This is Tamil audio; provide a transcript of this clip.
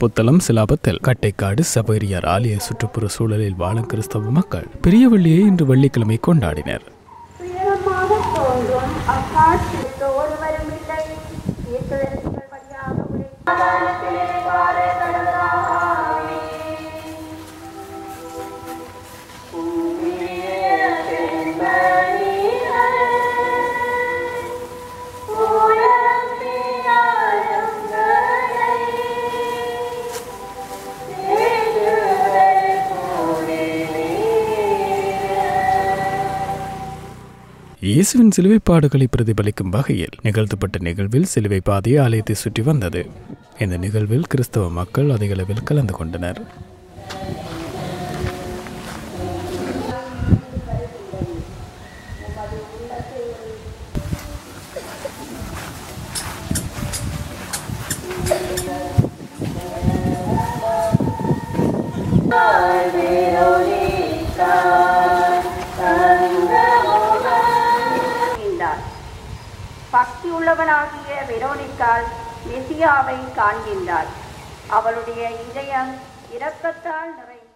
புத்தளம் சிலாபத்தில் கட்டைக்காடு சபேரியார் ஆலய சுற்றுப்புற சூழலில் வாழும் கிறிஸ்தவ மக்கள் பெரியவள்ளியை இன்று வெள்ளிக்கிழமை கொண்டாடினர் துயரமாக தோன்றும் அக்காட்சிக்கு ஒருவரும் இல்லை தீர்க்கதரிசிகள் வழியாக உரைத்தாரத்திலே வார கடவுளாமே. புண்ணிய செம்மறியே, உலம்பினாலும் கரை, தேடுதல் கூடினீரே. இயேசுவின் சிலுவை பாடுகளை பிரதிபலிக்கும் வகையில் நிகழ்த்தப்பட்ட நிகழ்வில் சிலுவை பாதை ஆலயத்தை சுற்றி வந்தது இந்த நிகழ்வில் கிறிஸ்தவ மக்கள் அதிக அளவில் கலந்து கொண்டனர் என்றார். பக்தி உள்ளவனாகிய வெரோனிக்காள் மெசியாவை காண்கின்றாள் அவளுடைய இதயம் இரக்கத்தால் நிறைந்து